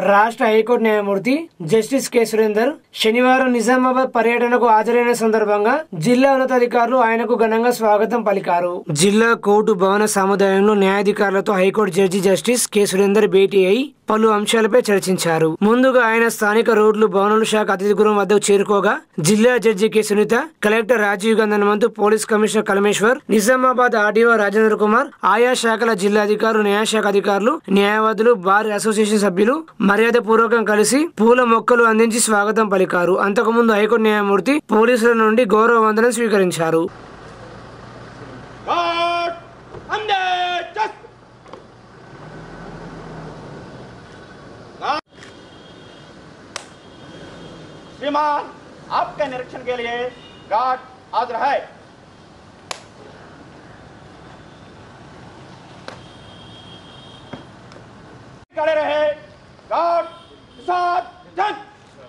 రాష్ట్ర హైకోర్టు న్యాయమూర్తి justice K Surender శనివారం నిజామాబాద్ పర్యటనకు హాజరైన సందర్భంగా జిల్లా ఉన్నతాధికారులు ఆయనకు ఘనంగా స్వాగతం పలికారు జిల్లా కోర్టు భవన సముదాయంలో న్యాయాధికారులతో high court judge justice K Surender భేటీ అయి పలు అంశాలపై చర్చించారు ముందుగా ఆయన స్థానిక రోడ్లు భవనాల శాఖ అతిథి గృహం వద్దకు చేరుకోగా జిల్లా judge K Sunitha collector Rajiv Gandhi Hanumanthu police commissioner Kalmeshwar Nizamabad RDO Rajendra Kumar ఆయా శాఖల జిల్లాధికారులు న్యాయశాఖ అధికారులు న్యాయవాదులు బార్ అసోసియేషన్ సభ్యులు మర్యాద పూర్వకం కలిసి పూల మొక్కలు అందించి స్వాగతం పలికారు అంతకుముందు హైకోర్టు న్యాయమూర్తి పోలీసుల నుండి గౌరవ వందనం స్వీకరించారు God and just. श्रीमान आपके निरीक्षण के लिए गार्ड हाजिर है खड़े रहे गार्ड साथ जंग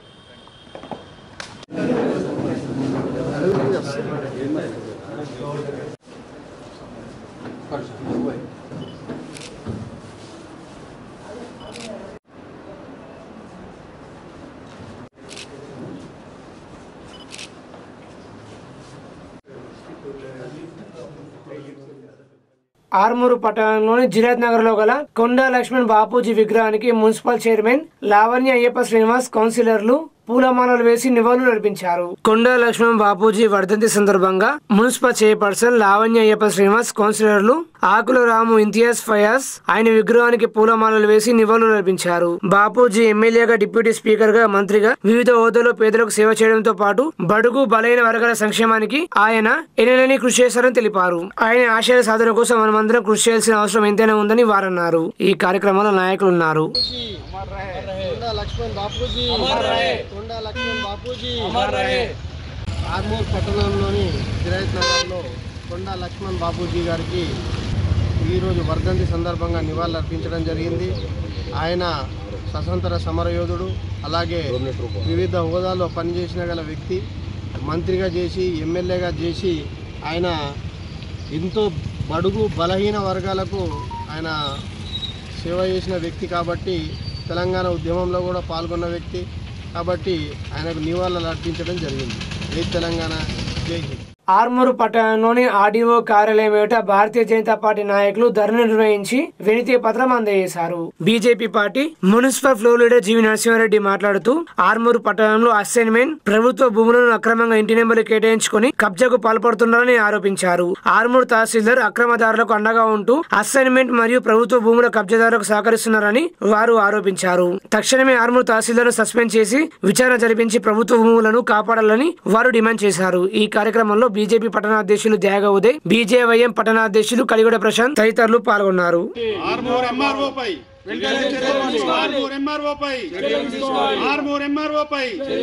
ఆర్మూరు పట్టణంలోని జిరాత్ నగర్ లో గల కొండా లక్ష్మణ్ బాపూజీ విగ్రహానికి మున్సిపల్ చైర్మన్ లావణ్య అయ్యప్ప శ్రీనివాస్ కౌన్సిలర్లు పూలమాలలు వేసి నివాళులు అర్పించారు కొండా లక్ష్మణ్ బాపూజీ వర్ధంతి సందర్భంగా మున్సిపల్ చైర్పర్సన్ లావణ్య అయ్యప్ప శ్రీనివాస్ కౌన్సిలర్లు ఆకుల రాము ఇంతియాజ్ ఫయాజ్ ఆయన విగ్రహానికి పూలమాలలు వేసి నివాళులు అర్పించారు బాపూజీ ఎమ్మెల్యేగా డిప్యూటీ స్పీకర్ గా మంత్రిగా వివిధ హోదాలో పేదలకు సేవ చేయడంతో పాటు బడుగు బలైన వర్గాల సంక్షేమానికి ఆయన ఎనలేని కృషి చేశారని తెలిపారు ఆయన ఆశయాల సాధన కోసం మనమందరం కృషి చేయాల్సిన అవసరం ఎంతైనా ఉందని వారన్నారు ఈ కార్యక్రమంలో నాయకులు ఉన్నారు కొండా లక్ష్మణ్ బాపూజీ కొండా లక్ష్మణ్ బాపూజీ ఆర్మూర్ పట్టణంలోని జిరాయిత్ నగర్లో కొండా లక్ష్మణ్ బాపూజీ గారికి ఈరోజు వర్ధంతి సందర్భంగా నివాళులు అర్పించడం జరిగింది ఆయన స్వతంత్ర సమరయోధుడు అలాగే వివిధ హోదాల్లో పనిచేసిన గల వ్యక్తి మంత్రిగా చేసి ఎమ్మెల్యేగా చేసి ఆయన ఎంతో బడుగు బలహీన వర్గాలకు ఆయన సేవ చేసిన వ్యక్తి కాబట్టి తెలంగాణ ఉద్యమంలో కూడా పాల్గొన్న వ్యక్తి కాబట్టి ఆయనకు నివాళులు అర్పించడం జరిగింది జై తెలంగాణ జై హింద్ ఆర్మూరు పట్టణంలోని ఆర్డీఓ కార్యాలయం ఎదుట భారతీయ జనతా పార్టీ నాయకులు ధర్నా నిర్వహించి వినతి పత్రం అందజేశారు BJP party municipal floor leader GV Narasimha Reddy మాట్లాడుతూ ఆర్మూరు పట్టణంలో అసైన్మెంట్ ప్రభుత్వ భూములను అక్రమంగా ఇంటి నెంబర్లు కేటాయించుకొని కబ్జాకు పాల్పడుతున్నారని ఆరోపించారు ఆర్మూరు తహసీల్దార్ అక్రమదారులకు అండగా ఉంటూ అసైన్మెంట్ మరియు ప్రభుత్వ భూముల కబ్జాదారులకు సహకరిస్తున్నారని వారు ఆరోపించారు తక్షణమే ఆర్మూరు తహసీల్దార్ సస్పెండ్ చేసి విచారణ జరిపించి ప్రభుత్వ భూములను కాపాడాలని వారు డిమాండ్ చేశారు ఈ కార్యక్రమంలో బీజేపీ పట్టణాధ్యక్షులు త్యాగ ఉదయ్ బీజేవైఎం పట్టణాధ్యక్షులు కలిగొడ ప్రశాంత్ తదితరులు పాల్గొన్నారు ఆర్మూర్ ఎంఆర్ఓ పై ఆర్మూర్ ఎంఆర్ఓ పై ఆర్మూర్ ఎంఆర్ఓ పై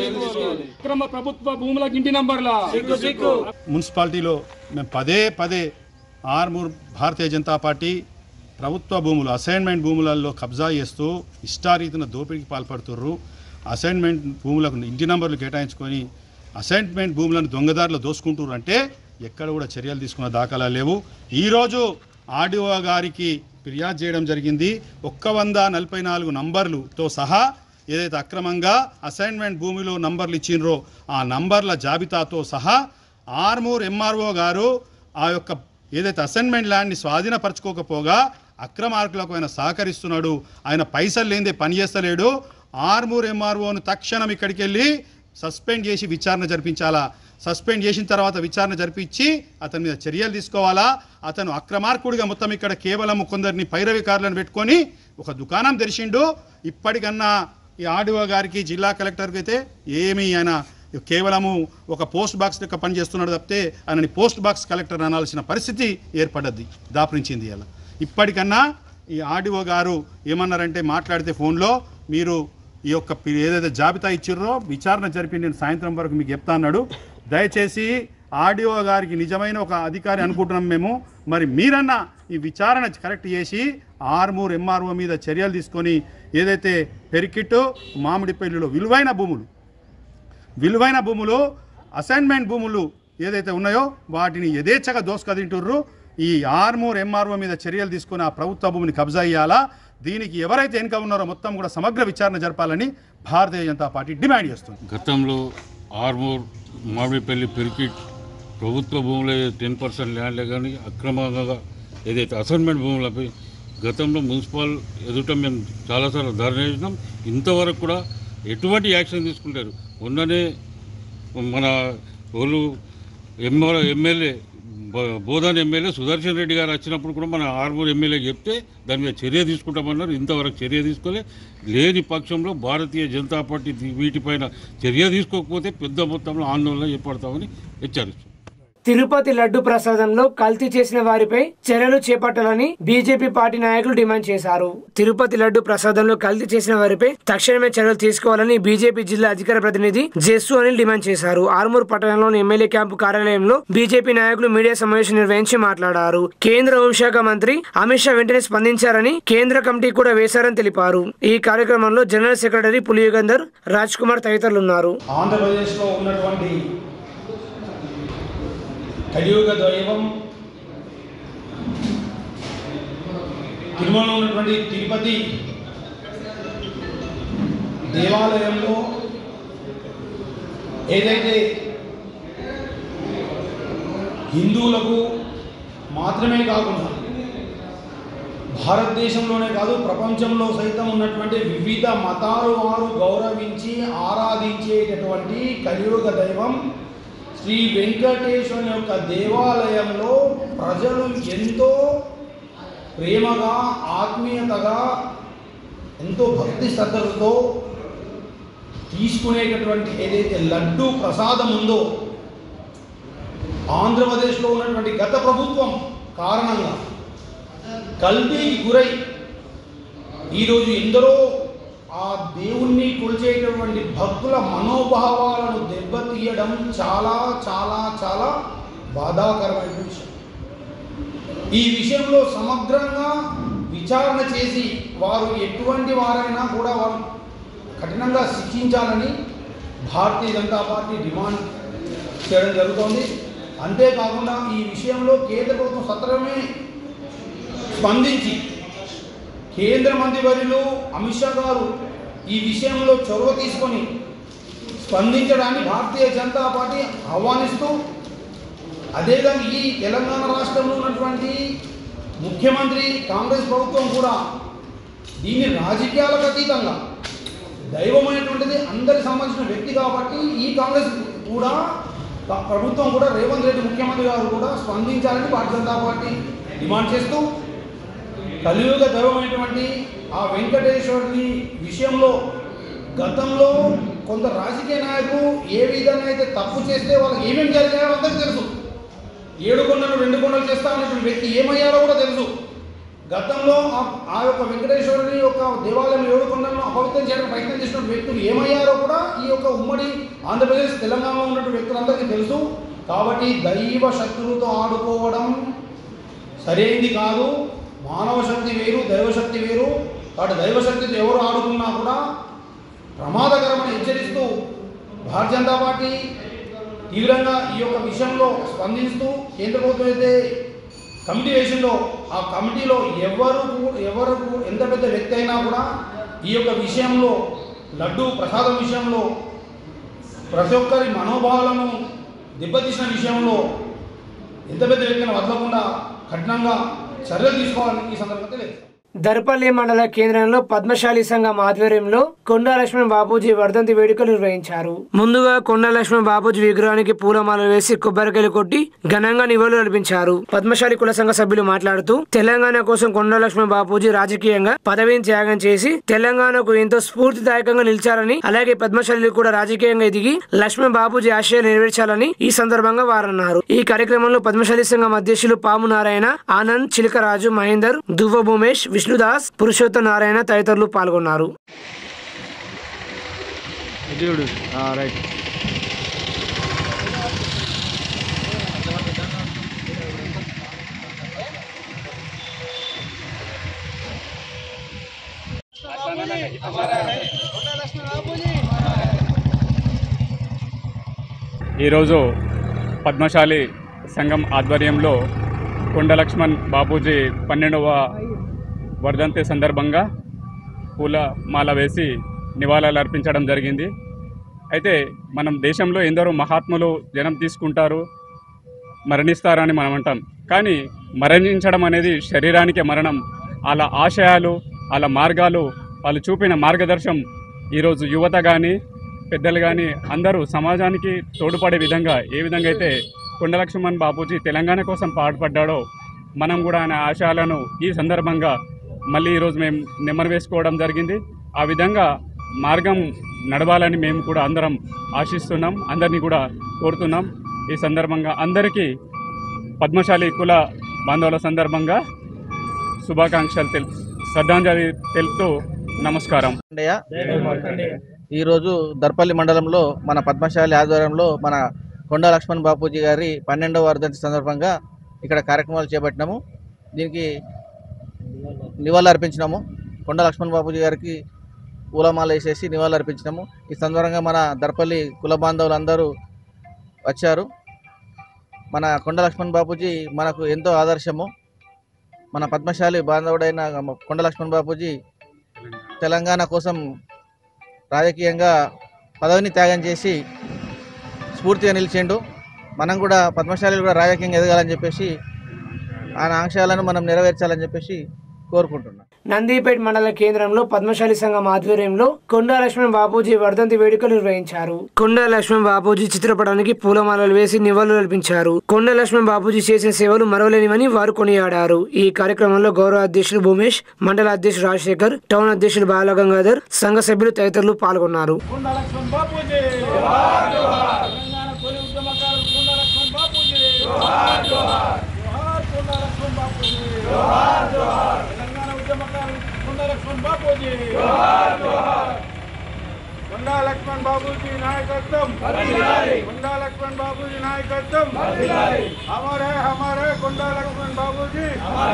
అక్రమ ప్రభుత్వ భూములకు ఇంటి నంబర్ల మున్సిపాలిటీలో మేము పదే పదే ఆర్మూర్ భారతీయ జనతా పార్టీ ప్రభుత్వ భూములు అసైన్మెంట్ భూములలో కబ్జా చేస్తూ ఇష్టారీతిన దోపిడీకి పాల్పడుతుర్రు అసైన్మెంట్ భూములకు ఇంటి నంబర్లు కేటాయించుకొని అసైన్మెంట్ భూములను దొంగదారులు దోసుకుంటున్నారు అంటే ఎక్కడ కూడా చర్యలు తీసుకున్న దాఖలా లేవు ఈరోజు ఆర్డీఓ గారికి ఫిర్యాదు చేయడం జరిగింది ఒక్క వంద నలభై నాలుగు నంబర్లుతో సహా ఏదైతే అక్రమంగా అసైన్మెంట్ భూమిలో నంబర్లు ఇచ్చిండ్రో ఆ నంబర్ల జాబితాతో సహా ఆర్మూర్ ఎంఆర్ఓ గారు ఆ యొక్క ఏదైతే అసైన్మెంట్ ల్యాండ్ని స్వాధీనపరచుకోకపోగా అక్రమార్కులకు ఆయన సహకరిస్తున్నాడు ఆయన పైసలు లేనిదే పని చేస్తలేడు ఆర్మూర్ ఎంఆర్ఓను తక్షణం ఇక్కడికి వెళ్ళి సస్పెండ్ చేసి విచారణ జరిపించాలా సస్పెండ్ చేసిన తర్వాత విచారణ జరిపించి అతని మీద చర్యలు తీసుకోవాలా అతను అక్రమార్కుడిగా మొత్తం ఇక్కడ కేవలం కొందరిని పైరవికారులను పెట్టుకొని ఒక దుకాణం తెరిచిండు ఇప్పటికన్నా ఈ ఆర్డీఓ గారికి జిల్లా కలెక్టర్కి అయితే ఏమీ ఆయన కేవలము ఒక పోస్ట్ బాక్స్ లెక్క పనిచేస్తున్నాడు తప్పితే ఆయనని పోస్ట్ బాక్స్ కలెక్టర్ అనాల్సిన పరిస్థితి ఏర్పడ్డది దాపురించింది అలా ఇప్పటికన్నా ఈ ఆర్డీఓ గారు ఏమన్నారంటే మాట్లాడితే ఫోన్లో మీరు ఈ యొక్క పి- ఏదైతే జాబితా ఇచ్చిర్రో విచారణ జరిపి నేను సాయంత్రం వరకు మీకు చెప్తా అన్నాడు దయచేసి ఆర్డీఓ గారికి నిజమైన ఒక అధికారి అనుకుంటున్నాం మేము మరి మీరన్నా ఈ విచారణ కరెక్ట్ చేసి ఆర్మూర్ ఎంఆర్ఓ మీద చర్యలు తీసుకొని ఏదైతే పెరికిట్టు మామిడిపల్లిలో విలువైన భూములు విలువైన భూములు అసైన్మెంట్ భూములు ఏదైతే ఉన్నాయో వాటిని యథేచ్ఛగా దోసుక తింటుర్రు ఈ ఆర్మూర్ ఎంఆర్ఓ మీద చర్యలు తీసుకుని ఆ ప్రభుత్వ భూమిని కబ్జా చేయాలా దీనికి ఎవరైతే వెనుక ఉన్నారో మొత్తం కూడా సమగ్ర విచారణ జరపాలని భారతీయ జనతా పార్టీ డిమాండ్ చేస్తుంది గతంలో ఆర్మూర్ మామిడిపల్లి పెరికిట్ ప్రభుత్వ భూములు టెన్ పర్సెంట్ ల్యాండ్లే కానీ అక్రమంగా ఏదైతే అసైన్మెంట్ భూములపై గతంలో మున్సిపల్ ఎదుట మేము చాలాసార్లు ధర్నా చేసినాం ఇంతవరకు కూడా ఎటువంటి యాక్షన్ తీసుకుంటారు మొన్ననే మన వాళ్ళు ఎమ్మె ఎమ్మెల్యే బో- బోధాన్ ఎమ్మెల్యే సుదర్శన్ రెడ్డి గారు వచ్చినప్పుడు కూడా మన ఆర్మూర్ ఎమ్మెల్యే చెప్తే దాని మీద చర్య తీసుకుంటామన్నారు ఇంతవరకు చర్య తీసుకోలే లేని పక్షంలో భారతీయ జనతా పార్టీ దీ- వీటిపైన చర్య తీసుకోకపోతే పెద్ద మొత్తంలో ఆందోళన చేపడతామని హెచ్చరిస్తుంది తిరుపతి లడ్డు ప్రసాదంలో కల్తీ చేసిన వారిపై చర్యలు చేపట్టాలని బీజేపీ పార్టీ నాయకులు డిమాండ్ చేశారు తిరుపతి లడ్డు ప్రసాదంలో కల్తీ చేసిన వారిపై తక్షణమే చర్యలు తీసుకోవాలని బీజేపీ జిల్లా అధికార ప్రతినిధి జస్సు అనిల్ డిమాండ్ చేశారు ఆర్మూర్ పట్టణంలోని ఎమ్మెల్యే క్యాంపు కార్యాలయంలో బీజేపీ నాయకులు మీడియా సమావేశం నిర్వహించి మాట్లాడారు కేంద్ర హోంశాఖ మంత్రి అమిత్ షా వెంటనే స్పందించారని కేంద్ర కమిటీ కూడా వేశారని తెలిపారు ఈ కార్యక్రమంలో జనరల్ సెక్రటరీ పులియుగంధర్ రాజ్ కుమార్ తదితరులు ఉన్నారు ఆంధ్రప్రదేశ్లో ఉన్నటువంటి కలియుగ దైవం తిరుమలలో ఉన్నటువంటి తిరుపతి దేవాలయంలో ఏదైతే హిందువులకు మాత్రమే కాకుండా భారతదేశంలోనే కాదు ప్రపంచంలో సైతం ఉన్నటువంటి వివిధ మతాలు వారు గౌరవించి ఆరాధించేటటువంటి కలియుగ దైవం శ్రీ వెంకటేశ్వరుని యొక్క దేవాలయంలో ప్రజలు ఎంతో ప్రేమగా ఆత్మీయతగా ఎంతో భక్తి శ్రద్ధలతో తీసుకునేటటువంటి ఏదైతే లడ్డు ప్రసాదం ఉందో ఆంధ్రప్రదేశ్లో ఉన్నటువంటి గత ప్రభుత్వం కారణంగా కల్తీకి గురై ఈరోజు ఎందరో ఆ దేవుణ్ణి కొలిచేటటువంటి భక్తుల మనోభావాలను దెబ్బతీయడం చాలా చాలా చాలా బాధాకరమైన విషయం ఈ విషయంలో సమగ్రంగా విచారణ చేసి వారు ఎటువంటి వారైనా కూడా వారు కఠినంగా శిక్షించాలని భారతీయ జనతా పార్టీ డిమాండ్ చేయడం జరుగుతోంది అంతేకాకుండా ఈ విషయంలో కేంద్ర ప్రభుత్వం సత్వరమే స్పందించి కేంద్ర మంత్రివర్యులు అమిత్ షా గారు ఈ విషయంలో చొరవ తీసుకొని స్పందించడాన్ని భారతీయ జనతా పార్టీ ఆహ్వానిస్తూ అదేవిధంగా ఈ తెలంగాణ రాష్ట్రంలో ఉన్నటువంటి ముఖ్యమంత్రి కాంగ్రెస్ ప్రభుత్వం కూడా దీన్ని రాజకీయాలకు అతీతంగా దైవమైనటువంటిది అందరికి సంబంధించిన వ్యక్తి కాబట్టి ఈ కాంగ్రెస్ కూడా ప- ప్రభుత్వం కూడా రేవంత్ రెడ్డి ముఖ్యమంత్రి గారు కూడా స్పందించాలని భారతీయ జనతా పార్టీ డిమాండ్ చేస్తూ కలియుగ దైవమైనటువంటి ఆ వెంకటేశ్వరుని విషయంలో గతంలో కొంత రాజకీయ నాయకులు ఏ విధంగా అయితే తప్పు చేస్తే వాళ్ళకి ఏమేమి జరిగాయో అందరికీ తెలుసు ఏడు కొండలు రెండు కొండలు చేస్తా ఉన్నటువంటి వ్యక్తి ఏమయ్యారో కూడా తెలుసు గతంలో ఆ- ఆ యొక్క వెంకటేశ్వరుని యొక్క దేవాలయం ఏడు కొండలను అపవిత్రం చేయడానికి ప్రయత్నం చేసిన వ్యక్తులు ఏమయ్యారో కూడా ఈ యొక్క ఉమ్మడి ఆంధ్రప్రదేశ్ తెలంగాణలో ఉన్నటువంటి వ్యక్తులందరికీ తెలుసు కాబట్టి దైవ శక్తులతో ఆడుకోవడం సరైనది కాదు మానవ శక్తి వేరు దైవశక్తి వేరు కాబట్టి దైవశక్తితో ఎవరు ఆడుకున్నా కూడా ప్రమాదకరమని హెచ్చరిస్తూ భారతీయ జనతా పార్టీ తీవ్రంగా ఈ యొక్క విషయంలో స్పందిస్తూ కేంద్ర ప్రభుత్వం అయితే కమిటీ వేసిందో ఆ కమిటీలో ఎవరు కూ- ఎవరు కూ- ఎంత పెద్ద వ్యక్తి అయినా కూడా ఈ యొక్క విషయంలో లడ్డు ప్రసాదం విషయంలో ప్రతి ఒక్కరి మనోభావాలను దెబ్బతీసిన విషయంలో ఎంత పెద్ద వ్యక్తిని వదలకుండా కఠినంగా చర్యలు తీసుకోవాలని ఈ సందర్భంగా తెలియదు దర్పల్లి మండల కేంద్రంలో పద్మశాలి సంఘం ఆధ్వర్యంలో కొండా లక్ష్మణ్ బాపూజీ వర్ధంతి వేడుకలు నిర్వహించారు ముందుగా కొండా లక్ష్మణ్ బాపూజీ విగ్రహానికి పూలమాల వేసి కొబ్బరికాయలు కొట్టి ఘనంగా నివాళులు అర్పించారు పద్మశాలి కుల సంఘ సభ్యులు మాట్లాడుతూ తెలంగాణ కోసం కొండా లక్ష్మణ్ బాపూజీ రాజకీయంగా పదవిని త్యాగం చేసి తెలంగాణకు ఎంతో స్ఫూర్తిదాయకంగా నిలిచారని అలాగే పద్మశాలి కూడా రాజకీయంగా ఎదిగి లక్ష్మణ్ బాపూజీ ఆశయాలు నెరవేర్చాలని ఈ సందర్భంగా వారన్నారు ఈ కార్యక్రమంలో పద్మశాలి సంఘం అధ్యక్షులు పాము నారాయణ ఆనంద్ చిలకరాజు మహేందర్ దువ్వ భూమేష్ విష్ణుదాస్ పురుషోత్త నారాయణ తదితరులు పాల్గొన్నారు ఈరోజు పద్మశాలి సంఘం ఆధ్వర్యంలో కొండ లక్ష్మణ్ బాపూజీ పన్నెండవ వర్ధంతి సందర్భంగా పూల మాల వేసి నివాళులు అర్పించడం జరిగింది అయితే మనం దేశంలో ఎందరో మహాత్ములు జనం తీసుకుంటారు మరణిస్తారని మనం అంటాం కానీ మరణించడం అనేది శరీరానికే మరణం వాళ్ళ ఆశయాలు వాళ్ళ మార్గాలు వాళ్ళు చూపిన మార్గదర్శనం ఈరోజు యువత కానీ పెద్దలు కానీ అందరూ సమాజానికి తోడ్పడే విధంగా ఏ విధంగా అయితే కొండ లక్ష్మణ్ బాపూజీ తెలంగాణ కోసం పాటుపడ్డాడో మనం కూడా ఆయన ఆశయాలను ఈ సందర్భంగా మళ్ళీ ఈరోజు మేము నెమ్మరు వేసుకోవడం జరిగింది ఆ విధంగా మార్గం నడవాలని మేము కూడా అందరం ఆశిస్తున్నాం అందరినీ కూడా కోరుతున్నాం ఈ సందర్భంగా అందరికీ పద్మశాలి కుల బాంధవుల సందర్భంగా శుభాకాంక్షలు తెలు శ్రద్ధాంజలి తెలుపుతూ నమస్కారం అండయ్య ఈరోజు దర్పల్లి మండలంలో మన పద్మశాలి ఆధ్వర్యంలో మన కొండా లక్ష్మణ్ బాపూజీ గారి పన్నెండవ వర్ధంతి సందర్భంగా ఇక్కడ కార్యక్రమాలు చేపట్టినాము దీనికి నివాళులు అర్పించినాము కొండా లక్ష్మణ్ బాపూజీ గారికి పూలమాల వేసేసి నివాళులు అర్పించినాము ఈ సందర్భంగా మన దర్పల్లి కుల బాంధవులందరూ వచ్చారు మన కొండ లక్ష్మణ్ బాపూజీ మనకు ఎంతో ఆదర్శము మన పద్మశాలి బాంధవుడైన కొండ లక్ష్మణ్ బాపూజీ తెలంగాణ కోసం రాజకీయంగా పదవిని త్యాగం చేసి స్ఫూర్తిగా నిలిచిండు మనం కూడా పద్మశాలి కూడా రాజకీయంగా ఎదగాలని చెప్పేసి ఆయన ఆంక్షలను మనం నెరవేర్చాలని చెప్పేసి కోరుకుంటున్నాం నందిపేట్ మండల కేంద్రంలో పద్మశాలి సంఘం ఆధ్వర్యంలో కొండా లక్ష్మణ్ బాపూజీ వర్ధంతి వేడుకలు నిర్వహించారు కొండా లక్ష్మణ్ బాపూజీ చిత్రపటానికి పూలమాలలు వేసి నివాళులు అర్పించారు కొండా లక్ష్మణ్ బాపూజీ చేసిన సేవలు మరవలేనివని వారు కొనియాడారు ఈ కార్యక్రమంలో గౌరవ అధ్యక్షులు భూమేష్ మండల అధ్యక్షుడు రాజశేఖర్ టౌన్ అధ్యక్షుడు బాలగంగాధర్ సంఘ సభ్యులు తదితరులు పాల్గొన్నారు కొండా లక్ష్మణ్ బాబూజీ నాయకత్వం కొండా లక్ష్మణ్ బాబూజీ నాయకత్వం హమారే హమారే కొండా లక్ష్మణ్ బాబూజీ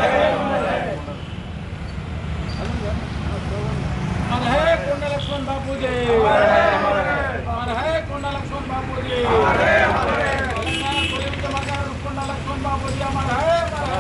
మన హే కొండా లక్ష్మణ్ బాబూజీ మన హే కొండా లక్ష్మణ్ బాబూజీ తెలంగాణ తొలి ఉద్యమకారుడు కొండా లక్ష్మణ్ బాబూజీ మన హే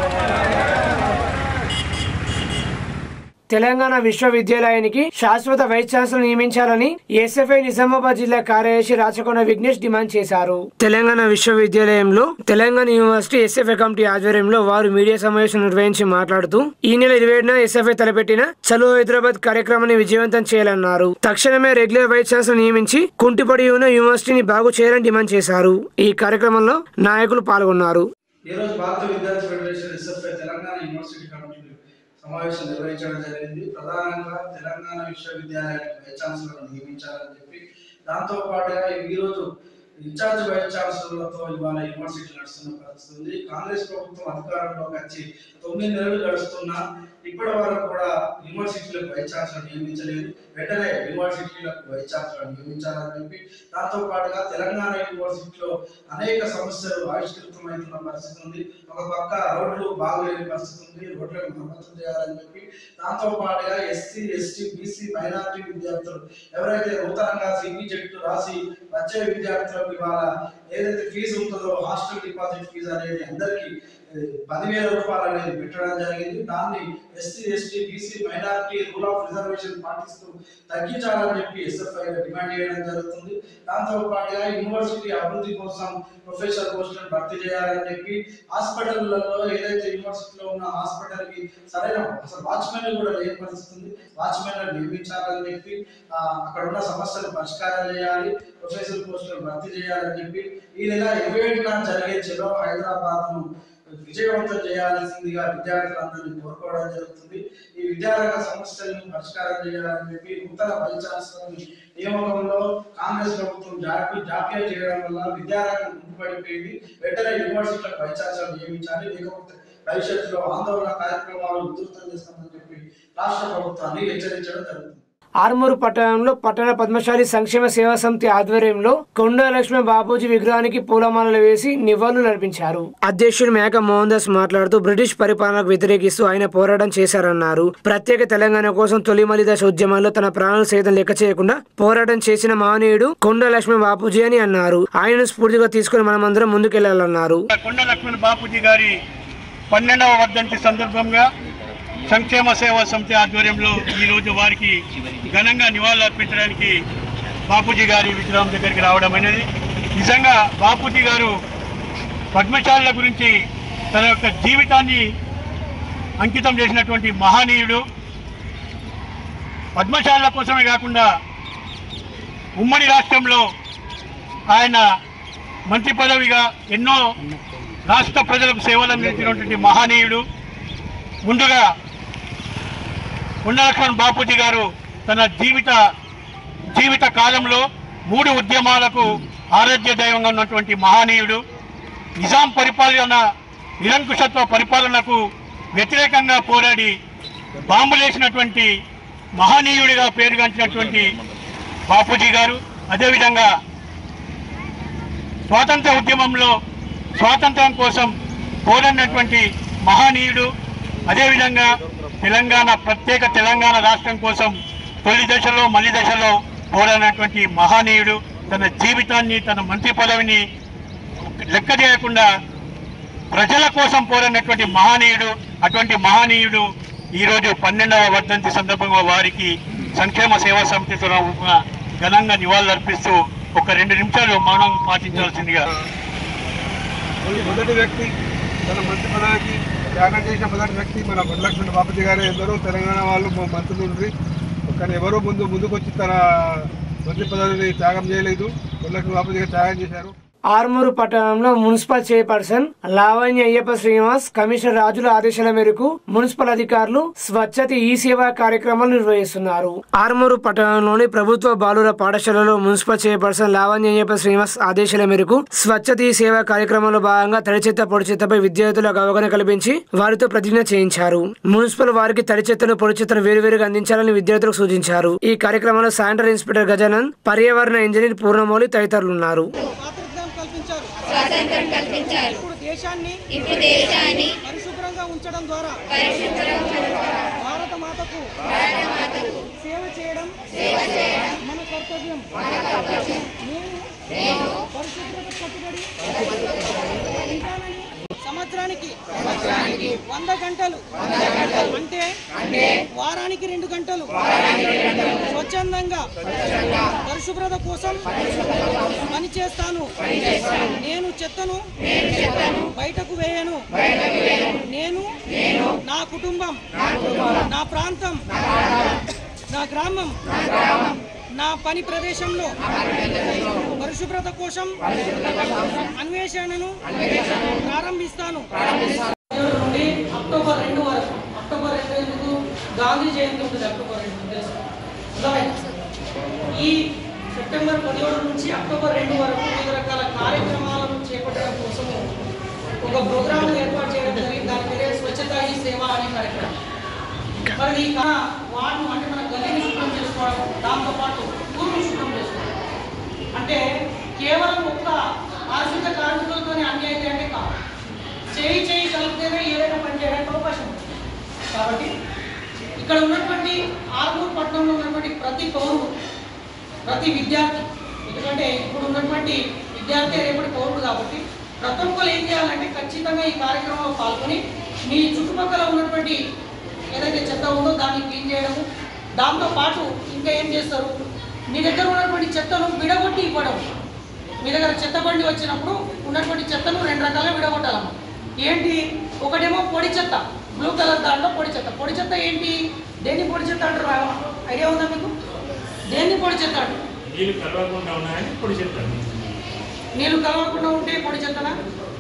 తెలంగాణ విశ్వవిద్యాలయానికి శాశ్వత వైస్ ఛాన్సలర్ నియమించాలని ఎస్ఎఫ్ఐ నిజామాబాద్ జిల్లా కార్యదర్శి రాచకొండ విఘ్నేష్ డిమాండ్ చేశారు తెలంగాణ విశ్వవిద్యాలయంలో తెలంగాణ యూనివర్సిటీ ఎస్ఎఫ్ఐ కమిటీ ఆధ్వర్యంలో వారు మీడియా సమావేశం నిర్వహించి మాట్లాడుతూ ఈ నెల ఇరవై ఏడున ఎస్ఎఫ్ఐ తలపెట్టిన చలో హైదరాబాద్ కార్యక్రమాన్ని విజయవంతం చేయాలన్నారు తక్షణమే రెగ్యులర్ వైస్ ఛాన్సలర్ నియమించి కుంటిపడి ఉన్న యూనివర్సిటీని బాగు చేయాలని డిమాండ్ చేశారు ఈ కార్యక్రమంలో నాయకులు పాల్గొన్నారు ఈ రోజు Bharat Vidyarthi federation SFI Telangana university committee సమావేశం నిర్వహించడం జరిగింది ప్రధానంగా తెలంగాణ విశ్వవిద్యాలయానికి వైస్ ఛాన్సలర్ నియమించాలని చెప్పి దాంతో పాటుగా ఈ రోజు ఇన్ఛార్జ్ వైస్ ఛాన్సలర్లతో ఇవాళ యూనివర్సిటీ నడుస్తున్న పరిస్థితి ఉంది కాంగ్రెస్ ప్రభుత్వం అధికారంలోకి వచ్చి తొమ్మిది నెలలు గడుస్తున్నా ఇప్పటి వరకు కూడా యూనివర్సిటీలకు వైస్ ఛాన్సలర్ నియమించలేదు వెంటనే యూనివర్సిటీలకు వైస్ ఛాన్సలర్ నియమించాలని చెప్పి దాంతో పాటుగా తెలంగాణ యూనివర్సిటీలో అనేక సమస్యలు ఆవిష్కృతమవుతున్న పరిస్థితి ఉంది ఒక పక్క రోడ్లు బాగులేని పరిస్థితి ఉంది రోడ్లను మరమ్మతు చేయాలని చెప్పి దాంతో పాటుగా ఎస్సీ ఎస్టీ బీసీ మైనారిటీ విద్యార్థులు ఎవరైతే నూతనంగా సిపి జట్టు రాసి వచ్చే విద్యార్థులకు ఇవాళ ఏదైతే ఫీజు ఉంటుందో హాస్టల్ డిపాజిట్ ఫీజు అనేది అందరికీ ఏ, పదివేల రూపాయలు అనేది పెట్టడం జరిగింది దాన్ని SC ST BC minority rule of reservation పాటిస్తూ తగ్గించాలని చెప్పి ఎస్ఎఫ్ఐ డిమాండ్ చేయడం జరుగుతుంది దాంతో పాటుగా యూనివర్సిటీ అభివృద్ధి కోసం ప్రొఫెసర్ పోస్టులను భర్తీ చేయాలని చెప్పి హాస్పిటల్లో ఏదైతే యూనివర్సిటీలో ఉన్న హాస్పిటల్ కి సరైన అసలు వాచ్మెన్ కూడా లేని పరిస్థితి ఉంది వాచ్మెన్ నియమించాలని చెప్పి ఆ, అక్కడ ఉన్న సమస్యలు పరిష్కారం చేయాలి ప్రొఫెసర్ పోస్టులను భర్తీ చేయాలని చెప్పి ఈ నెల ఇరవై ఏడున జరిగే చెలో హైదరాబాద్ ను విజయవంతం చేయాల్సిందిగా విద్యార్థులందరినీ కోరుకోవడం జరుగుతుంది ఈ విద్యారంగ సమస్యలను పరిష్కారం చేయాలని చెప్పి నూతన వైస్ ఛాన్సలర్ నియామకంలో కాంగ్రెస్ ప్రభుత్వం జాప్య జాప్యం చేయడం వల్ల విద్యారంగం కుంటుపడిపోయింది వెంటనే యూనివర్సిటీలకు వైస్ ఛాన్సలర్ నియమించాలి లేకపోతే భవిష్యత్తులో ఆందోళన కార్యక్రమాలు ఉధృతం చేస్తామని చెప్పి రాష్ట్ర ప్రభుత్వాన్ని హెచ్చరించడం జరుగుతుంది ఆర్మూరు పట్టణంలో పట్టణ పద్మశాలి సంక్షేమ సేవా సమితి ఆధ్వర్యంలో కొండ లక్ష్మణ్ బాపూజీ విగ్రహానికి పూలమాలలు వేసి నివాళులు అర్పించారు అధ్యక్షుడు మేక మోహన్ దాస్ మాట్లాడుతూ బ్రిటిష్ పరిపాలనకు వ్యతిరేకిస్తూ ఆయన పోరాటం చేశారన్నారు ప్రత్యేక తెలంగాణ కోసం తొలిమలి దశ ఉద్యమంలో తన ప్రాణాలు సైతం లెక్క చేయకుండా పోరాటం చేసిన మహనీయుడు కొండ లక్ష్మణ్ బాపూజీ అని అన్నారు ఆయనను స్ఫూర్తిగా తీసుకుని మనమందరం ముందుకెళ్లాలన్నారు కొండ లక్ష్మణ్ బాపూజీ గారి పన్నెండవ వర్ధంతి సందర్భంగా సంక్షేమ సేవా సమితి ఆధ్వర్యంలో ఈరోజు వారికి ఘనంగా నివాళులు అర్పించడానికి బాపూజీ గారి విగ్రహం దగ్గరికి రావడం అనేది నిజంగా బాపూజీ గారు పద్మశాలుల గురించి తన యొక్క జీవితాన్ని అంకితం చేసినటువంటి మహనీయుడు పద్మశాలుల కోసమే కాకుండా ఉమ్మడి రాష్ట్రంలో ఆయన మంత్రి పదవిగా ఎన్నో రాష్ట్ర ప్రజలకు సేవలు అందించినటువంటి మహనీయుడు ముందుగా ఉండలక్ష్మణ్ బాపూజీ గారు తన జీవిత జీవిత కాలంలో మూడు ఉద్యమాలకు ఆరాధ్య దైవంగా ఉన్నటువంటి మహనీయుడు నిజాం పరిపాలన నిరంకుశత్వ పరిపాలనకు వ్యతిరేకంగా పోరాడి బాంబులేసినటువంటి మహనీయుడిగా పేరుగాంచినటువంటి బాపూజీ గారు అదేవిధంగా స్వాతంత్ర ఉద్యమంలో స్వాతంత్రం కోసం పోరాడినటువంటి మహనీయుడు అదేవిధంగా తెలంగాణ ప్రత్యేక తెలంగాణ రాష్ట్రం కోసం తొలి దశలో మలి దశలో పోరాడినటువంటి మహనీయుడు తన జీవితాన్ని తన మంత్రి పదవిని లెక్క చేయకుండా ప్రజల కోసం పోరాడినటువంటి మహనీయుడు అటువంటి మహనీయుడు ఈరోజు పన్నెండవ వర్ధంతి సందర్భంగా వారికి సంక్షేమ సేవా సమితి తరఫున ఘనంగా నివాళులు అర్పిస్తూ ఒక రెండు నిమిషాలు మౌనం పాటించాల్సిందిగా మొదటి వ్యక్తి తన మంత్రి పదవికి త్యాగం చేసిన మొదటి వ్యక్తి మన వరలక్ష్మణ బాపూజీ గారు ఎందరో తెలంగాణ వాళ్ళు మా మంత్రులు ఉండ్రి కానీ ఎవరో ముందు ముందుకొచ్చి తన మంత్రి పదవిని త్యాగం చేయలేదు వరలక్ష్మణ బాపూజీ గారు త్యాగం చేశారు ఆర్మూరు పట్టణంలో municipal chairperson Lavanya Ayyappa Srinivas commissioner రాజుల ఆదేశాల మేరకు మున్సిపల్ అధికారులు స్వచ్ఛత ఈ సేవా కార్యక్రమాలు నిర్వహిస్తున్నారు ఆర్మూరు పట్టణంలోని ప్రభుత్వ బాలుర పాఠశాలలో మున్సిపల్ చైర్పర్సన్ లావణ్య అయ్యప్ప శ్రీనివాస్ ఆదేశాల మేరకు స్వచ్ఛత ఈ సేవా కార్యక్రమంలో భాగంగా తడి చెత్త పొడి చెత్తపై విద్యార్థులకు అవగాహన కల్పించి వారితో ప్రతిజ్ఞ చేయించారు మున్సిపల్ వారికి తడి చెత్తను పొడి చెత్తను వేరువేరుగా అందించాలని విద్యార్థులకు సూచించారు ఈ కార్యక్రమంలో సాయంత్రం ఇన్స్పెక్టర్ గజానన్ పర్యావరణ ఇంజనీర్ పూర్ణమౌళి తదితరులు ఉన్నారు స్వాతంత్రం కల్పించారు ఇప్పుడు దేశాన్ని ఇప్పుడు దేశాన్ని పరిశుభ్రంగా ఉంచడం ద్వారా భారత మాతకు సేవ చేయడం మన కర్తవ్యం నేను పరిశుభ్రత కట్టుబడి ఉంటానని సంవత్సరానికి వంద గంటలు అంటే వారానికి రెండు గంటలు స్వచ్ఛందంగా పరిశుభ్రత కోసం పని చేస్తాను నేను చెత్తను బయటకు వేయను నేను నా కుటుంబం నా ప్రాంతం నా గ్రామం నా పని ప్రదేశంలో పరిశుభ్రత కోసం అన్వేషణను ప్రారంభిస్తాను నుండి అక్టోబర్ రెండు వరకు అక్టోబర్ రెండు ఎందుకు గాంధీ జయంతి ఉంటుంది అక్టోబర్ రెండు తెలుసు అర్థమైందా? ఈ సెప్టెంబర్ పదిహేడు నుంచి అక్టోబర్ రెండు వరకు వివిధ రకాల కార్యక్రమాలను చేపట్టడం కోసము ఒక ప్రోగ్రామ్ ఏర్పాటు చేయడం జరిగింది దాని పేరే స్వచ్ఛత ఈ సేవ అనే కార్యక్రమం మరి ఈ కా వాటిని అంటే మన గదిని శుభ్రం చేసుకోవడం దాంతోపాటు ఊరును శుభ్రం చేసుకోవడం అంటే కేవలం ఒక్క పారిశుద్ధ కార్మికులతోనే అన్ని అయితే అంటే కాదు చేయి చేయి కలిపితేనే ఏదైనా పని చేయడానికి అవకాశం ఉంది కాబట్టి ఇక్కడ ఉన్నటువంటి ఆర్మూర్ పట్టణంలో ఉన్నటువంటి ప్రతి పౌరుడు ప్రతి విద్యార్థి ఎందుకంటే ఇప్పుడు ఉన్నటువంటి విద్యార్థి రేపటి పౌరుడు కాబట్టి ప్రతి ఒక్కరు ఏం చేయాలంటే ఖచ్చితంగా ఈ కార్యక్రమంలో పాల్గొని మీ చుట్టుపక్కల ఉన్నటువంటి ఏదైతే చెత్త ఉందో దాన్ని క్లీన్ చేయడము దాంతో పాటు ఇంకా ఏం చేస్తారు మీ దగ్గర ఉన్నటువంటి చెత్తను విడగొట్టి ఇవ్వడం మీ దగ్గర చెత్త బండి వచ్చినప్పుడు ఉన్నటువంటి చెత్తను రెండు రకాలుగా విడగొట్టాలమ్మా ఏంటి ఒకటేమో పొడి చెత్త బ్లూ కలర్ దాంట్లో పొడి చెత్త పొడి చెత్త ఏంటి దేన్ని పొడి చెత్త అంటారు ఐడియా ఉందా మీకు దేన్ని పొడి చెత్త అంటారు నీళ్ళు కలవకుండా ఉన్నాయని పొడి చెప్తాను నీళ్ళు కలవకుండా ఉంటే పొడి చెత్తనా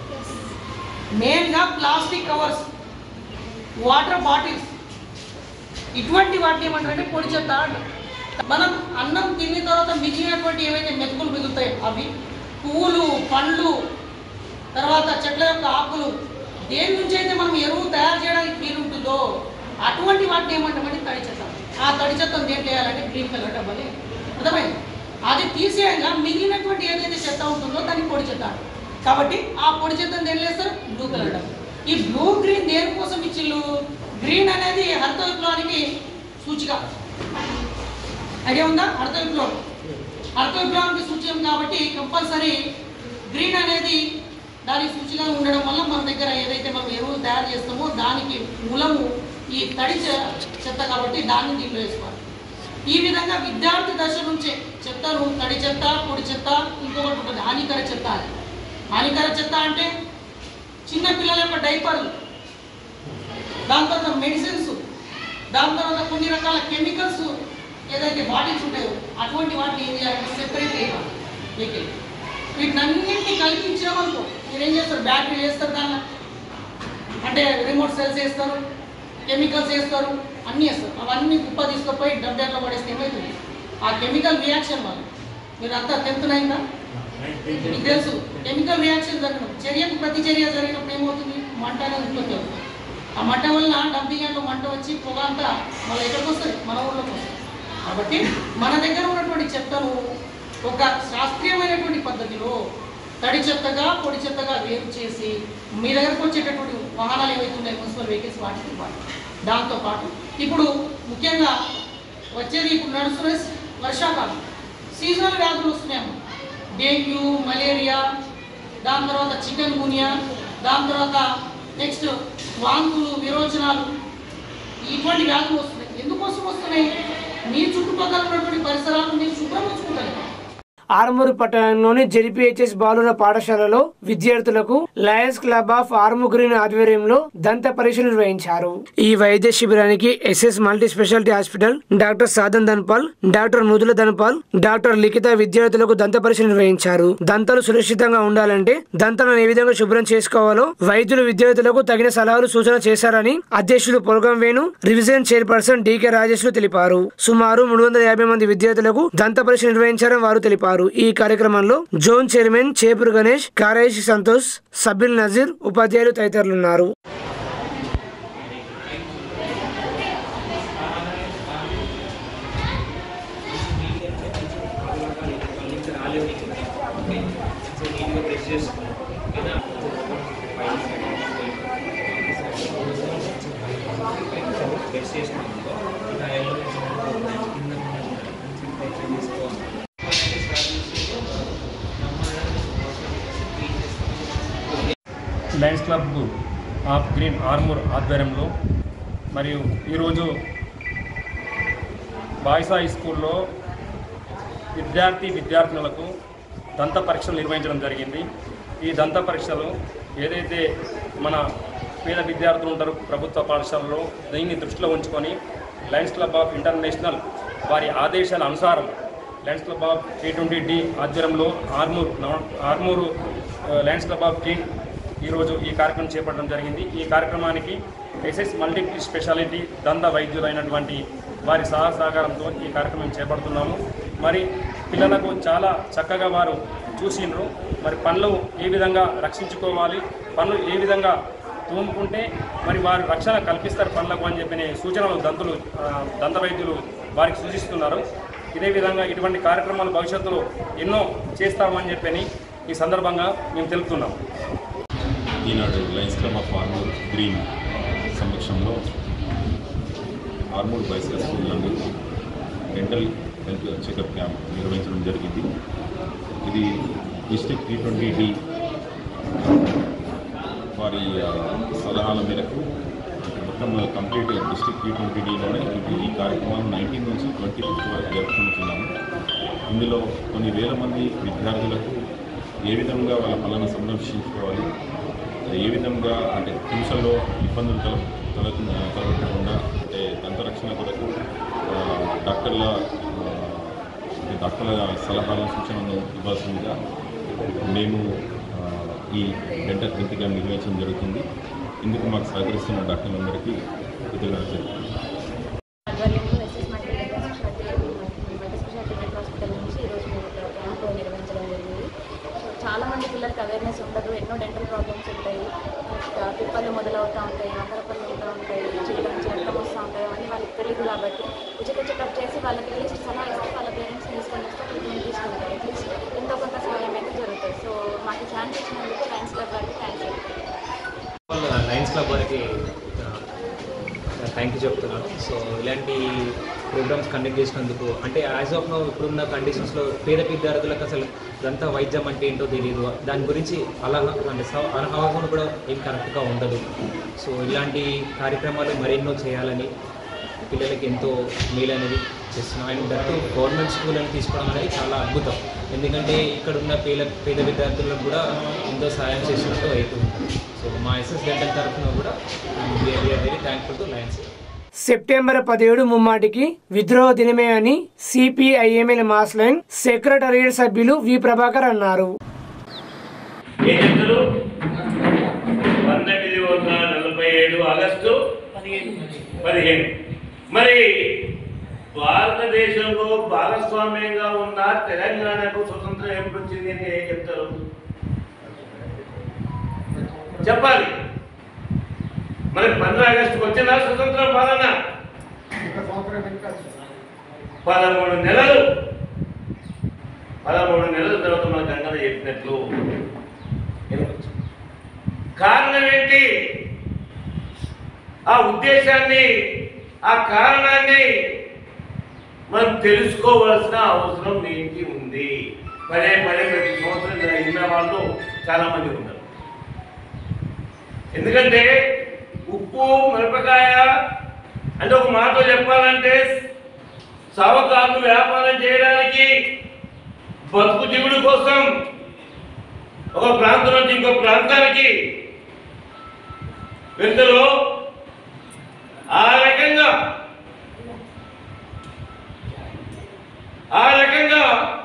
మెయిన్గా ప్లాస్టిక్ కవర్స్ వాటర్ బాటిల్స్ ఇటువంటి వాటిని ఏమంటారంటే పొడి చెత్త అంటారు మనం అన్నం తిన్న తర్వాత మిగిలినటువంటి ఏవైతే మెతుకులు మిగులుతాయో అవి పువ్వులు పండ్లు తర్వాత చెట్ల యొక్క ఆకులు దేని నుంచి అయితే మనం ఎరువు తయారు చేయడానికి వీలుంటుందో అటువంటి వాటిని ఏమంటామంటే తడి చెత్త ఆ తడి చెత్తను దేంట్లో వేయాలంటే గ్రీన్ కలర్ డబ్బని అర్థమైంది అది తీసేయంగా మిగిలినటువంటి ఏదైతే చెత్త ఉంటుందో దాన్ని పొడి చెత్త అంటారు. కాబట్టి ఆ పొడి చెత్తను దేని వేస్తారు బ్లూ కలర్ డబ్బు ఈ బ్లూ గ్రీన్ దేనికోసం ఇచ్చిళ్ళు గ్రీన్ అనేది హరిత విప్లవానికి సూచిక ఐడియా ఉందా హరిత విప్లవం హరిత విప్లవానికి సూచన కాబట్టి కంపల్సరీ గ్రీన్ అనేది దాని సూచిగా ఉండడం వల్ల మన దగ్గర ఏదైతే మనం ఎరువులు తయారు చేస్తామో దానికి మూలము ఈ తడి చె- చెత్త కాబట్టి దాన్ని దీంట్లో వేసుకోవాలి ఈ విధంగా విద్యార్థి దశ నుంచే చెత్తను తడి చెత్త పొడి చెత్త ఇంకొకటి ఉంటుంది హానికర చెత్త అని హానికర చెత్త అంటే చిన్న పిల్లల యొక్క డైపర్లు దాని తర్వాత మెడిసిన్స్ దాని తర్వాత కొన్ని రకాల కెమికల్స్ ఏదైతే బాటిల్స్ ఉంటాయో అటువంటి వాటిని ఏం చేయాలంటే సెపరేట్ చేయాలి వెహికల్ వీటినన్నింటినీ కలిపి ఇచ్చినామనుకో మీరు ఏం చేస్తారు బ్యాటరీ వేస్తారు దానిలో అంటే రిమోట్ సెల్స్ వేస్తారు కెమికల్స్ వేస్తారు అన్నీ వేస్తారు అవన్నీ కుప్ప తీసుకుపోయి డబ్బాలో పడేస్తే ఏమవుతుంది ఆ కెమికల్ రియాక్షన్ వల్ల మీరు అంతా టెన్త్ నైన్దా మీకు తెలుసు కెమికల్ రియాక్షన్ జరగడం చర్యకు ప్రతిచర్య జరిగినప్పుడు ఏమవుతుంది మంట అనేది ఉత్పత్తి అవుతుంది ఆ మంట వల్ల డంపింగ్ యార్డ్లో మంట వచ్చి పొగ అంతా మళ్ళీ ఎక్కడికి వస్తుంది మన ఊళ్ళోకి వస్తుంది కాబట్టి మన దగ్గర ఉన్నటువంటి చెత్తను ఒక శాస్త్రీయమైనటువంటి పద్ధతిలో తడి చెత్తగా పొడి చెత్తగా వేరు చేసి మీ దగ్గరకు వచ్చేటటువంటి వాహనాలు ఏవైతే ఉన్నాయో మున్సిపల్ వెహికల్స్ వాటికి ఇవ్వాలి దాంతోపాటు ఇప్పుడు ముఖ్యంగా వచ్చేది ఇప్పుడు నడుస్తున్న వర్షాకాలం సీజనల్ వ్యాధులు వస్తున్నాయమ్మా డెంగ్యూ మలేరియా దాని తర్వాత చికెన్ గునియా దాని తర్వాత నెక్స్ట్ వాంతులు విరోచనాలు ఇటువంటి వ్యాధులు వస్తున్నాయి ఎందుకోసం వస్తున్నాయి మీ చుట్టుపక్కల ఉన్నటువంటి పరిసరాలను మీరు శుభ్రం ఉంచుకుంటారు ఆర్మూరు పట్టణంలోని జెడ్పీహెచ్ఎస్ బాలుర పాఠశాలలో విద్యార్థులకు Lions Club of Armoor green ఆధ్వర్యంలో దంత పరీక్ష నిర్వహించారు ఈ వైద్య శిబిరానికి SS multi specialty hospital doctor Sadhan Dhanpal doctor Mrudula Dhanpal doctor Likhitha విద్యార్థులకు దంత పరీక్ష నిర్వహించారు దంతాలు సురక్షితంగా ఉండాలంటే దంతాలను ఏ విధంగా శుభ్రం చేసుకోవాలో వైద్యులు విద్యార్థులకు తగిన సలహాలు సూచన చేశారని అధ్యక్షులు Polagam Venu revision chairperson DK రాజేష్లు తెలిపారు సుమారు మూడు వందల యాభై మంది విద్యార్థులకు దంత పరీక్ష నిర్వహించారని వారు తెలిపారు ఈ కార్యక్రమంలో జోన్ చైర్మన్ చేపూరు గణేష్ కార్యదర్శి సంతోష్ సబిల్ నజీర్ ఉపాధ్యాయులు తదితరులున్నారు Lions Club of green Armoor ఆధ్వర్యంలో మరియు ఈరోజు బాయ్స్ హై స్కూల్లో విద్యార్థి విద్యార్థినులకు దంత పరీక్షలు నిర్వహించడం జరిగింది ఈ దంత పరీక్షలు ఏదైతే మన పేద విద్యార్థులు ఉంటారో ప్రభుత్వ పాఠశాలలో దీన్ని దృష్టిలో ఉంచుకొని లయన్స్ క్లబ్ ఆఫ్ ఇంటర్నేషనల్ వారి ఆదేశాల అనుసారం Lions Club of T twenty D ఆధ్వర్యంలో ఆర్మూర్ నవ- ఆర్మూరు ఆ, లయన్స్ క్లబ్ ఆఫ్ టీ ఈరోజు ఈ కార్యక్రమం చేపట్టడం జరిగింది ఈ కార్యక్రమానికి ఎస్ఎస్ మల్టీ స్పెషాలిటీ దంత వైద్యులైనటువంటి వారి సహా సహకారంతో ఈ కార్యక్రమం చేపడుతున్నాము మరి పిల్లలకు చాలా చక్కగా వారు చూసిండ్రు మరి పనులు ఏ విధంగా రక్షించుకోవాలి పనులు ఏ విధంగా తూముకుంటే మరి వారు రక్షణ కల్పిస్తారు పనులకు అని చెప్పిన సూచనలు దంతులు ఆ, దంత వైద్యులు వారికి సూచిస్తున్నారు ఇదే విధంగా ఇటువంటి కార్యక్రమాలు భవిష్యత్తులో ఎన్నో చేస్తామని చెప్పని ఈ సందర్భంగా మేము తెలుపుతున్నాము ఈనాడు Lions Club of Armoor green సమక్షంలో ఆర్మూర్ బాయ్స్ హై స్కూల్ నందు డెంటల్ హెల్త్ చెకప్ క్యాంప్ నిర్వహించడం జరిగింది ఇది డిస్ట్రిక్ట్ టీ ట్వంటీ డి వారి ఆ, సలహాల మేరకు మొత్తం కంప్లీట్ డిస్ట్రిక్ట్ టీ ట్వంటీ డిలోనే ఇది ఈ కార్యక్రమాన్ని నైన్టీన్ నుంచి ట్వంటీ ఫిఫ్త్ వరకు జరుపుకుంటున్నాము ఇందులో కొన్ని వేల మంది విద్యార్థులకు ఏ విధంగా వాళ్ళ పనులను సంరక్షించుకోవాలి ఏ విధంగా అంటే హింసల్లో ఇబ్బందులు తల తల తలపెట్టకుండా అంటే దంతరక్షణ కొరకు ఆ, డాక్టర్ల ఆ, అంటే డాక్టర్ల సలహాలను సూచనలను ఇవ్వాల్సిందిగా మేము ఆ, ఈ డెంటల్ హెల్త్ క్యాంప్ నిర్వహించడం జరుగుతుంది ఇందుకు మాకు సహకరిస్తున్న డాక్టర్లందరికీ కృతజ్ఞతలు తెలుపుతున్నాను ఆధ్వర్యంలో SS multi multi specialty health hospital నుంచి ఈరోజు మేము ఇక్కడ క్యాంప్ నిర్వహించడం జరిగింది సో చాలా మంది పిల్లలకి అవేర్నెస్ ఉండదు ఎన్నో డెంటల్ ప్రాబ్లమ్స్ ఉంటాయి ఇంకా పిప్పలు మొదలవుతూ ఉంటాయి వంకరపళ్ళు ఉంటూ ఉంటాయి చేయడం చేరడం వస్తూ ఉంటాయి అవన్నీ వాళ్ళకి తెలియదు కాబట్టి ఉచిత చెకప్ చేసి వాళ్ళకి అట్లీస్ట్ సలహా ఇస్తే వాళ్ళ పేరెంట్స్ తీసుకొని వస్తే ట్రీట్మెంట్ తీసుకుంటారు అట్లీస్ట్ ఎంతో కొంత సహాయం అయితే జరుగుతుంది సో మాకు ఛాన్స్ ఇచ్చినందుకు సైన్స్ క్లబ్ వారికి థ్యాంక్స్ లయన్స్ క్లబ్ వారికి థ్యాంక్ యూ చెప్తున్నాను సో ఇలాంటి ప్రోగ్రామ్స్ కండక్ట్ చేసినందుకు అంటే యాజ్ ఆఫ్ నో ఇప్పుడున్న కండిషన్స్లో పేద విద్యార్థులకు అసలు ఇదంతా వైద్యం అంటే ఏంటో తెలియదు దాని గురించి అలా అంటే సవ- అవగాహన కూడా ఏం కరెక్ట్గా ఉండదు సో ఇలాంటి కార్యక్రమాలు మరెన్నో చేయాలని పిల్లలకి ఎంతో మేలు అనేది చేస్తున్నాం అండ్ దట్టు గవర్నమెంట్ స్కూల్ అని తీసుకోవడం అనేది చాలా అద్భుతం ఎందుకంటే ఇక్కడ ఉన్న పేద పేద విద్యార్థులకు కూడా ఎంతో సహాయం చేసినట్టు అవుతుంది సో మా ఎస్ఎస్ డెంటల్ తరఫున కూడా we are very thankful to Lions September పదిహేడు ముమ్మాటికి విద్రోహ దినమే అని సిపిఐఎంఎల్ మాస్లైన్ సెక్రటరియట్ సభ్యులు వి ప్రభాకర్ అన్నారు ఏం చెప్తారు పంతొమ్మిది వందల నలభై ఏడు ఆగస్టు పదిహేను మరి భారతదేశంలో భాగస్వామ్యంగా ఉన్న తెలంగాణకు స్వతంత్రం ఎప్పుడు వచ్చింది అని ఏం చెప్తారు చెప్పాలి మరి పంద్ర ఆగస్టుకు వచ్చిందా స్వతంత్రం పాలన పదమూడు నెలలు పదమూడు నెలల తర్వాత మన గంగన చెప్పినట్లు వినవచ్చు. కారణం ఏంటి ఆ ఉద్దేశాన్ని ఆ కారణాన్ని మనం తెలుసుకోవాల్సిన అవసరం దీనికి ఉంది పదే పదే ప్రతి సంవత్సరం ఇలా విన్న వాళ్ళు చాలా మంది ఉన్నారు ఎందుకంటే ఉప్పు మిరపకాయ అంటే ఒక మాట చెప్పాలంటే సావకారులు వ్యాపారం చేయడానికి బతుకు జీవుడి కోసం ఒక ప్రాంతం నుంచి ఇంకో ప్రాంతానికి వెళ్తారో ఆ రకంగా ఆ రకంగా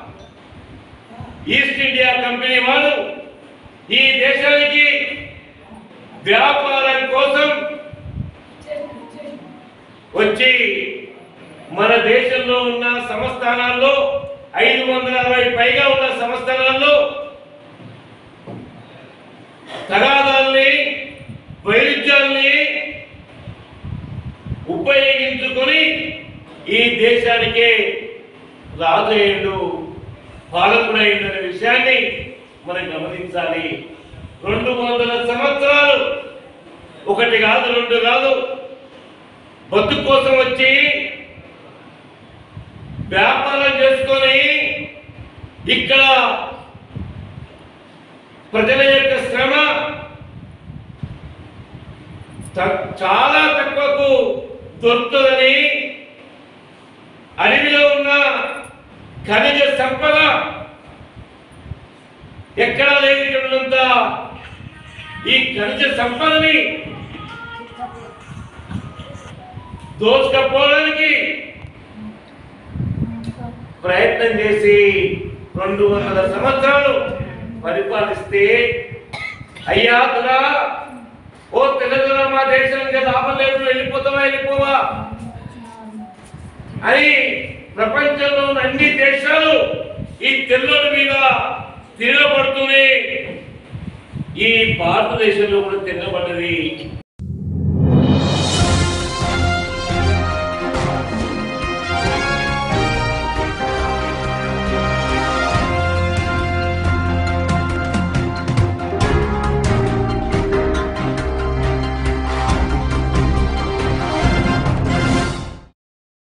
ఈస్ట్ ఇండియా కంపెనీ వాళ్ళు ఈ దేశానికి వ్యాపారం కోసం వచ్చి మన దేశంలో ఉన్న సంస్థానాల్లో ఐదు వందల అరవై పైగా ఉన్న సంస్థానాల్లో తగాదాల్ని వైరుధ్యాల్ని ఉపయోగించుకొని ఈ దేశానికే రాజయ్యుడు పాలకుడైండు అనే విషయాన్ని మనం గమనించాలి రెండు వందల సంవత్సరాలు ఒకటి కాదు రెండు కాదు బతుకు కోసం వచ్చి వ్యాపారం చేసుకొని ఇక్కడ ప్రజల యొక్క శ్రమ త- చాలా తక్కువకు దొరుకుతుందని అడవిలో ఉన్న ఖనిజ సంపద ఎక్కడా లేదు ఇక్కడ ఉన్నంత ఈ ఖనిజ సంపదని దోచుకపోవడానికి ప్రయత్నం చేసి రెండు వందల సంవత్సరాలు పరిపాలిస్తే అయ్యా తురా ఓ తెలంగాణ మా దేశానికి లాభం లేదు వెళ్ళిపోతావా వెళ్ళిపోవా అని ప్రపంచంలో ఉన్న అన్ని దేశాలు ఈ తెల్లోడి మీద తిరగబడుతూనే ఈ భారతదేశంలో కూడా తిరగబడ్డది